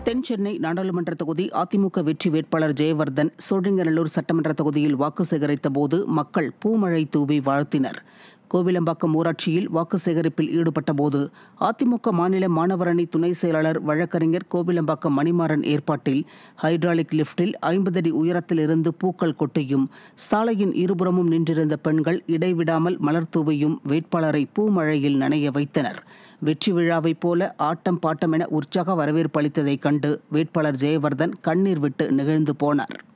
தென் சென்னை நாடாளுமன்ற தொகுதி அதிமுக வெற்றி வேட்பாளர் ஜெயவர்தன் சோழிங்கநல்லூர் சட்டமன்ற தொகுதியில் வாக்கு சேகரித்த போது மக்கள் பூமழை தூவி வாழ்த்தினர் கோவிலம்பாக்கம் ஊராட்சியில் வாக்கு சேகரிப்பில் ஈடுபட்ட போது அதிமுக மாநில மாணவரணி துணை செயலாளர் வழக்கறிஞர் கோவிலம்பாக்கம் மணிமாறன் ஏற்பாட்டில் ஹைட்ராலிக் லிப்டில் ஐம்பது அடி உயரத்தில் இருந்து பூக்கள் கொட்டியும் சாலையின் இருபுறமும் நின்றிருந்த பெண்கள் இடைவிடாமல் மலர் தூவியும் வேட்பாளரை பூமழையில் நனைய வைத்தனர் வெற்றி விழாவைப் போல ஆட்டம் பாட்டம் என உற்சாக வரவேற்பு அளித்ததைக் கண்டு வேட்பாளர் ஜெயவர்தன் கண்ணீர் விட்டு நிகழ்ந்து போனார்